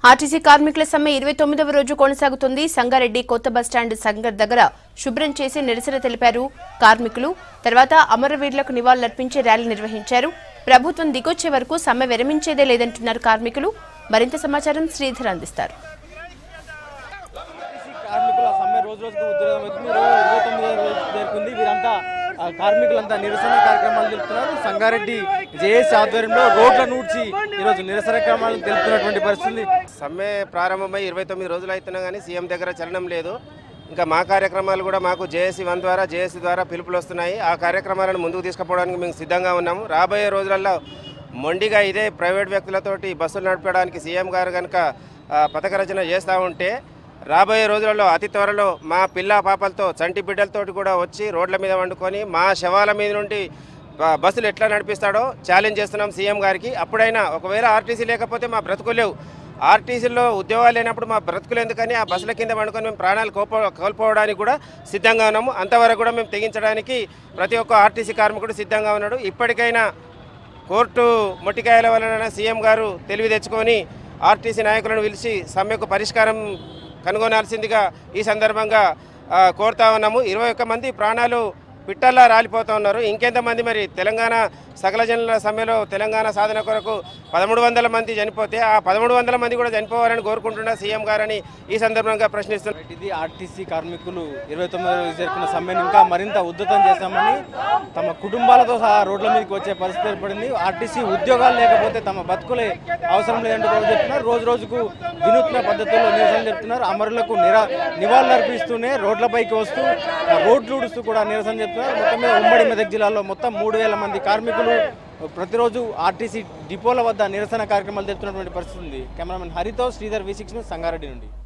RTC కార్మికుల సమ్మె ఇరవై తొమ్మిదవ రోజు కొనసాగుతుంది సంగారెడ్డి కొత్త బస్టాండ్ సంగర్ దగ్గర శుభ్రం చేసి నిరసన తెలిపారు కార్మికులు తర్వాత అమరవీరులకు నివాళులర్పించి ర్యాలీ నిర్వహించారు ప్రభుత్వం దిగొచ్చే వరకు సమ్మె విరమించేదే లేదంటున్నారు కార్మికులు మరింత సమాచారం శ్రీధర్ అందిస్తారు కార్మికుల సమ్మె రోజు రోజుకు ఉధృతమవుతుంది ఈ రోజు ఇరవై తొమ్మిదో రోజు చేరుకుంది వీరంతా ఆ, కార్మికులంతా నిరసన కార్యక్రమాలు తెలుపుతున్నారు సంగారెడ్డి జేఏసీ ఆధ్వర్యంలో రోడ్ల నూడ్చి ఈరోజు నిరసన కార్యక్రమాలు తెలుపుతున్నటువంటి పరిస్థితి సమ్మె ప్రారంభమై ఇరవై తొమ్మిది రోజులు అవుతున్నా కానీ సీఎం దగ్గర చలనం లేదు ఇంకా మా కార్యక్రమాలు కూడా మాకు జేఏసీ వన్ ద్వారా జేఏసీ ద్వారా పిలుపులు వస్తున్నాయి ఆ కార్యక్రమాలను ముందుకు తీసుకుపోవడానికి మేము సిద్ధంగా ఉన్నాము రాబోయే రోజులలో మొండిగా ఇదే ప్రైవేట్ వ్యక్తులతోటి బస్సులు నడపడానికి సీఎం గారు కనుక ఆ, పథక రచన చేస్తూ ఉంటే రాబోయే రోజులలో అతి త్వరలో మా పిల్ల పాపలతో చంటి బిడ్డలతోటి కూడా వచ్చి రోడ్ల మీద వండుకొని మా శవాల మీద నుండి బ- బస్సులు ఎట్లా నడిపిస్తాడో ఛాలెంజ్ చేస్తున్నాం సీఎం గారికి అప్పుడైనా ఒకవేళ ఆర్టీసీ లేకపోతే మా బ్రతుకులు లేవు ఆర్టీసీలో ఉద్యోగాలు లేనప్పుడు మా బ్రతుకులు ఎందుకని ఆ బస్సుల కింద వండుకొని మేము ప్రాణాలు కోల్పో కోల్పోవడానికి కూడా సిద్ధంగా ఉన్నాము అంతవరకు కూడా మేము తెగించడానికి ప్రతి ఒక్క ఆర్టీసీ కార్మికుడు సిద్ధంగా ఉన్నాడు ఇప్పటికైనా కోర్టు మొట్టికాయల వలన సీఎం గారు తెలివి తెచ్చుకొని ఆర్టీసీ నాయకులను పిలిచి సమ్మెకు పరిష్కారం కనుగొనాల్సిందిగా ఈ సందర్భంగా ఆ, కోరుతా ఉన్నాము ఇరవై ఒక్క మంది ప్రాణాలు పిట్టల్లా రాలిపోతూ ఉన్నారు ఇంకెంతమంది మరి తెలంగాణ సకల జనుల సమ్మెలో తెలంగాణ సాధన కొరకు పదమూడు వందల మంది చనిపోతే ఆ పదమూడు వందల మంది కూడా చనిపోవాలని కోరుకుంటున్న సీఎం గారని ఈ సందర్భంగా ప్రశ్నిస్తున్నారు ఇది ఆర్టీసీ కార్మికులు ఇరవై తొమ్మిదో రోజు జరుపుకున్న సమ్మెను ఇంకా మరింత ఉద్ధృతం చేశామని తమ కుటుంబాలతో సహా రోడ్ల మీదకి వచ్చే పరిస్థితి ఏర్పడింది ఆర్టీసీ ఉద్యోగాలు లేకపోతే తమ బతుకులే అవసరం లేదంటూ కూడా చెప్తున్నారు రోజు రోజుకు వినూత్న పద్ధతుల్లో నిరసన చెప్తున్నారు అమరులకు నిరా నివాళులు అర్పిస్తూనే రోడ్లపైకి వస్తూ ఆ రోడ్లు ఊడుస్తూ కూడా నిరసన చెప్తున్నారు మొత్తం మీద ఉమ్మడి మెదక్ జిల్లాలో మొత్తం మూడు వేల మంది కార్మికులు ప్రతిరోజు ఆర్టీసీ డిపోల వద్ద నిరసన కార్యక్రమాలు జరుపుతున్నటువంటి పరిస్థితి ఉంది కెమెరామెన్ హరితో శ్రీధర్ వి సిక్స్ సంగారెడ్డి నుండి